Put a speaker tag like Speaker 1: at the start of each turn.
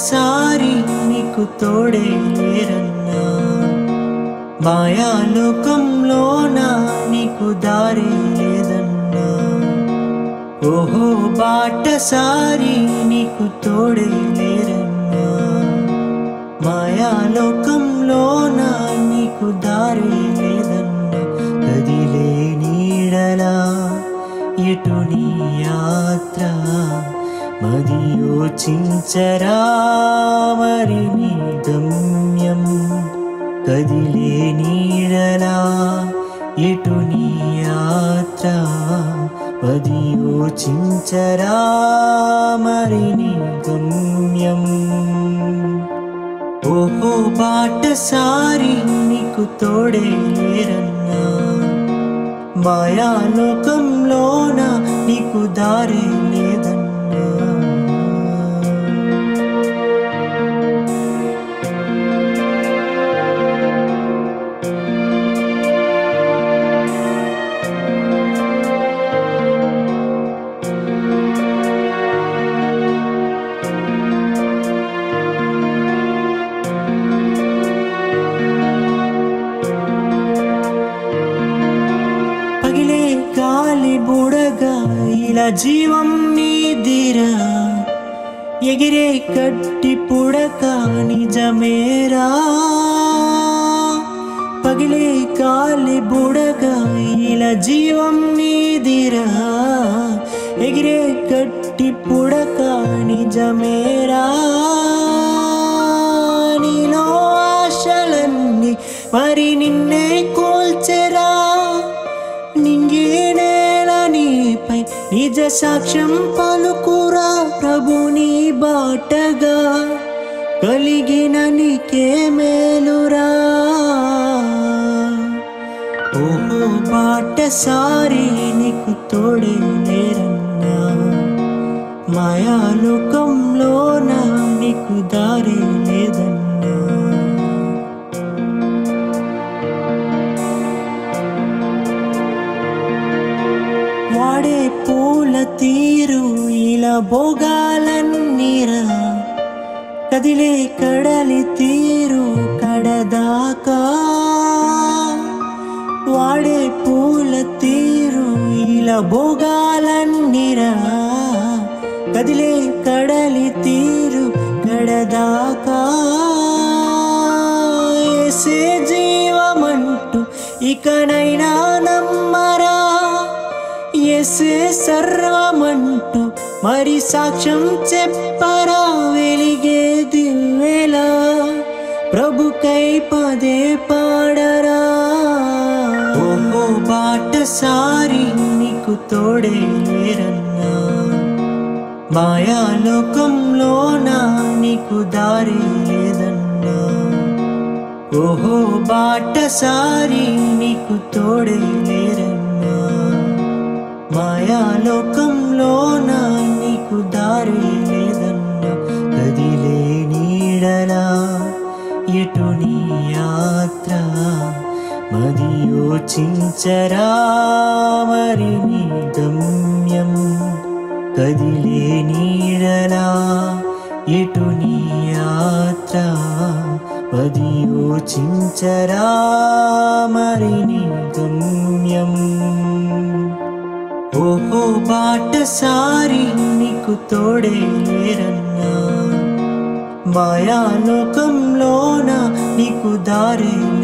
Speaker 1: బాటసారి నీకు తోడే లేరన్నా మాయాలోకంలోన నీకు దారి లేదన్నా ఓహో బాటసారి నీకు తోడే లేరన్నా మాయాలోకంలోన నీకు దారి లేదన్నా కదిలే నీడలా ఎటు నీ యాత్ర మది యోచించరా మరి నీ గమ్యం కదిలే నీడలా ఎటు నీ యాత్ర మది యోచించరా మరి నీ గమ్యం ఓహో బాటసారి నీకు తోడే లేరన్నా మాయాలోకంలోన నీకు దారి లేదన్నా పగిలే గాలి బుడగా ఇలా జీవం నీదిరా ఎగిరే కట్టి పుడక నిజమేరా పగిలే గాలి బుడగా ఇలా జీవం నీదిరా ఎగిరే కట్టి పుడక నిజమేరా నీలో ఆశలన్నీ మరి నిన్నే కోల్చెరా నింగే నేల నీపై నిజ సాక్ష్యం పలుకురా ప్రభు నీ బాటగా కలిగిన నీకే మేలురా ఓహో బాటసారి నీకు తోడే లేరన్నా మాయాలోకంలోన నీకు దారి లేదన్నా వాడే పూల తీరు ఇలా భోగాలన్నీరా కదిలే కడలి తీరు కడదాకా వాడే పూల తీరు ఇలా భోగాలన్నీరా కదిలే కడలి తీరు కడదాకా ఏసే జీవమంటూ ఇకనైనా నమ్మరా ఎసే సర్వమంటూ మరి సాక్ష్యం చెప్పరా వెలిగే దివ్వెలా ప్రభుకై పదే పాడరా ఓహో బాటసారి నీకు తోడే లేరన్నా మాయాలోకంలోన నీకు దారి లేదన్నా ఓహో బాటసారి నీకు తోడే లేరన్నా మాయాలోకంలోన నీకు దారి లేదన్నా కదిలే నీడలా ఎటు నీ యాత్ర మది యోచించరా మరి నీ గమ్యం కదిలే నీడలా ఎటు నీ యాత్ర మది యోచించరా మరి నీ గమ్యం ఓహో బాటసారి నీకు తోడే లేరన్నా మాయాలోకంలోన నీకు దారి